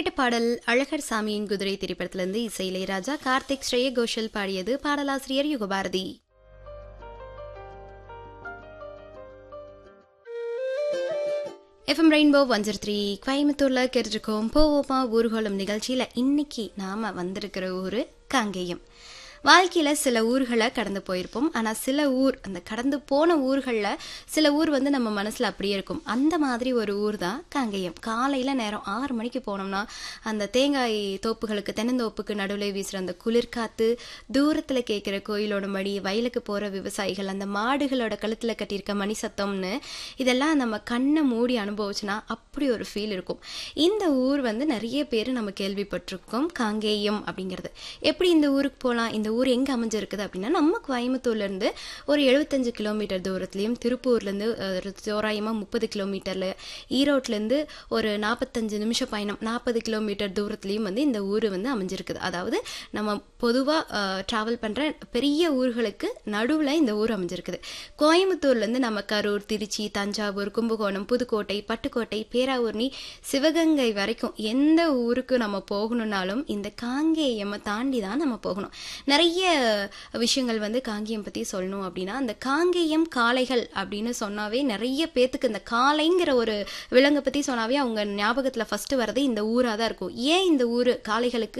கேட்ட பாடல் அழகர் சாமியின் குதிரை திரைப்படத்திலிருந்து இசை இளையராஜா கார்த்திக் ஸ்ரேய கோஷல் பாடியது பாடலாசிரியர் Yugabharathi FM rainbow one zero three கோயம்புத்தூர்ல கேட்டுருக்கோம் போவோமா ஊர்வலம் நிகழ்ச்சியில இன்னைக்கு நாம வந்திருக்கிற ஊரு காங்கேயம் வாழ்க்கையில சில ஊர்களை கடந்து போயிருப்போம் ஆனா சில ஊர் அந்த கடந்து போன ஊர்கள்ல சில ஊர் வந்து நம்ம மனசுல அப்படியே இருக்கும் அந்த மாதிரி ஒரு ஊர் தான் காங்கேயம் காலையில நேரம் ஆறு மணிக்கு போனோம்னா அந்த தேங்காய் தோப்புகளுக்கு தென்னந்தோப்புக்கு நடுவில் வீசுற அந்த குளிர்காத்து தூரத்துல கேட்கிற கோயிலோட மடி வயலுக்கு போற விவசாயிகள் அந்த மாடுகளோட கழுத்துல கட்டியிருக்க மணி சத்தம்னு இதெல்லாம் நம்ம கண்ணை மூடி அனுபவிச்சுனா அப்படி ஒரு ஃபீல் இருக்கும் இந்த ஊர் வந்து நிறைய பேர் நம்ம கேள்விப்பட்டிருக்கோம் காங்கேயம் அப்படிங்கிறது எப்படி இந்த ஊருக்கு போகலாம் இந்த ஊர் எங்கே அமைஞ்சிருக்குது அப்படின்னா நம்ம கோயம்புத்தூர்லேருந்து ஒரு எழுபத்தஞ்சு கிலோமீட்டர் தூரத்துலையும் திருப்பூர்லேருந்து தோராயமாக முப்பது கிலோமீட்டரில் ஈரோட்லேருந்து ஒரு நாற்பத்தஞ்சு நிமிஷ பயணம் நாற்பது கிலோமீட்டர் தூரத்துலையும் வந்து இந்த ஊர் வந்து அமைஞ்சிருக்குது அதாவது நம்ம பொதுவாக ட்ராவல் பண்ணுற பெரிய ஊர்களுக்கு நடுவில் இந்த ஊர் அமைஞ்சிருக்குது கோயம்புத்தூர்லேருந்து நம்ம கரூர் திருச்சி தஞ்சாவூர் கும்பகோணம் புதுக்கோட்டை பட்டுக்கோட்டை பேராவூர்னி சிவகங்கை வரைக்கும் எந்த ஊருக்கு நம்ம போகணுன்னாலும் இந்த காங்கேயம்மை தாண்டி தான் நம்ம போகணும் நிறைய விஷயங்கள் வந்து காங்கேயம் பற்றி சொல்லணும் அப்படின்னா அந்த காங்கேயம் காளைகள் அப்படின்னு சொன்னாவே நிறைய பேத்துக்கு இந்த காளைங்கிற ஒரு விலங்கை பற்றி சொன்னாவே அவங்க ஞாபகத்தில் ஃபர்ஸ்ட் வர்றது இந்த ஊராக தான் இருக்கும் ஏன் இந்த ஊர் காளைகளுக்கு